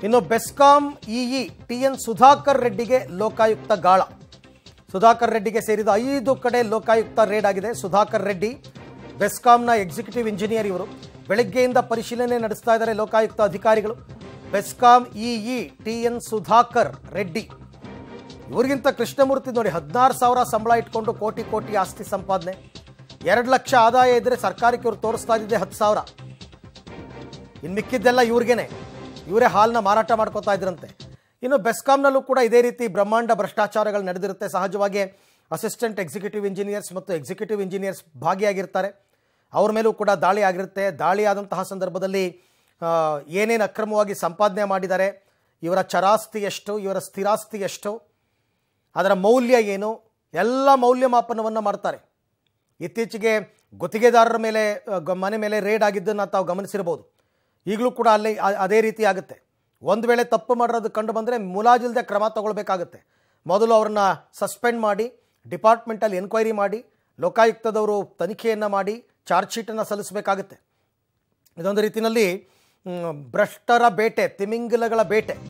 ಇನ್ನು BESCOM EE T N Sudhakar ರೆಡ್ಡಿಗೆ ಲೋಕಾಯುಕ್ತ ಗಾಳ ಸುಧಾಕರ್ ರೆಡ್ಡಿಗೆ ಸೇರಿದ ಐದು ಕಡೆ ಲೋಕಾಯುಕ್ತ ರೇಡ್ ಆಗಿದೆ ಸುಧಾಕರ್ ರೆಡ್ಡಿ ಬೆಸ್ಕಾಂನ ಎಕ್ಸಿಕ್ಯೂಟಿವ್ ಇಂಜಿನಿಯರ್ ಇವರು ಬೆಳಗ್ಗೆಯಿಂದ ಪರಿಶೀಲನೆ ನಡೆಸ್ತಾ ಇದ್ದಾರೆ ಲೋಕಾಯುಕ್ತ ಅಧಿಕಾರಿಗಳು BESCOM EE T N Sudhakar Reddy ಇವ್ರಿಗಿಂತ ಕೃಷ್ಣಮೂರ್ತಿ ನೋಡಿ ಹದಿನಾರು ಸಾವಿರ ಸಂಬಳ ಇಟ್ಕೊಂಡು ಕೋಟಿ ಕೋಟಿ ಆಸ್ತಿ ಸಂಪಾದನೆ ಎರಡು ಲಕ್ಷ ಆದಾಯ ಇದ್ದರೆ ಸರ್ಕಾರಕ್ಕೆ ಇವ್ರು ತೋರಿಸ್ತಾ ಇದ್ದಿದ್ದೆ ಹತ್ತು ಸಾವಿರ ಇನ್ನು ಮಿಕ್ಕಿದ್ದೆಲ್ಲ ಇವ್ರಿಗೇನೆ ಇವರೇ ಹಾಲನ್ನ ಮಾರಾಟ ಮಾಡ್ಕೋತಾ ಇದ್ರಂತೆ ಇನ್ನು ಬೆಸ್ಕಾಂನಲ್ಲೂ ಕೂಡ ಇದೇ ರೀತಿ ಬ್ರಹ್ಮಾಂಡ ಭ್ರಷ್ಟಾಚಾರಗಳು ನಡೆದಿರುತ್ತೆ ಸಹಜವಾಗಿ ಅಸಿಸ್ಟೆಂಟ್ ಎಕ್ಸಿಕ್ಯೂಟಿವ್ ಇಂಜಿನಿಯರ್ಸ್ ಮತ್ತು ಎಕ್ಸಿಕ್ಯೂಟಿವ್ ಇಂಜಿನಿಯರ್ಸ್ ಭಾಗಿಯಾಗಿರ್ತಾರೆ ಅವ್ರ ಮೇಲೂ ಕೂಡ ದಾಳಿ ಆಗಿರುತ್ತೆ ದಾಳಿ ಆದಂತಹ ಸಂದರ್ಭದಲ್ಲಿ ಏನೇನು ಅಕ್ರಮವಾಗಿ ಸಂಪಾದನೆ ಮಾಡಿದ್ದಾರೆ ಇವರ ಚರಾಸ್ತಿ ಎಷ್ಟು ಇವರ ಸ್ಥಿರಾಸ್ತಿ ಎಷ್ಟು ಅದರ ಮೌಲ್ಯ ಏನು ಎಲ್ಲ ಮೌಲ್ಯಮಾಪನವನ್ನು ಮಾಡ್ತಾರೆ ಇತ್ತೀಚೆಗೆ ಗುತ್ತಿಗೆದಾರರ ಮೇಲೆ ಅ, ಗ- ಮನೆ ಮೇಲೆ ರೇಡ್ ಆಗಿದ್ದನ್ನು ತಾವು ಗಮನಿಸಿರ್ಬೋದು ಈಗಲೂ ಕೂಡ ಅಲ್ಲಿ ಅ- ಅದೇ ರೀತಿ ಆಗುತ್ತೆ ಒಂದು ವೇಳೆ ತಪ್ಪು ಮಾಡಿರೋದು ಕಂಡು ಬಂದರೆ ಮುಲಾಜಿಲ್ಲದೆ ಕ್ರಮ ತಗೊಳ್ಬೇಕಾಗುತ್ತೆ ಮೊದಲು ಅವ್ರನ್ನ ಸಸ್ಪೆಂಡ್ ಮಾಡಿ ಡಿಪಾರ್ಟ್ಮೆಂಟಲ್ಲಿ ಎನ್ಕ್ವೈರಿ ಮಾಡಿ ಲೋಕಾಯುಕ್ತದವರು ತನಿಖೆಯನ್ನು ಮಾಡಿ ಚಾರ್ಜ್ ಶೀಟನ್ನು ಸಲ್ಲಿಸಬೇಕಾಗುತ್ತೆ ಇದೊಂದು ರೀತಿಯಲ್ಲಿ ಮ್, ಭ್ರಷ್ಟರ ಬೇಟೆ ತಿಮಿಂಗಿಲಗಳ ಬೇಟೆ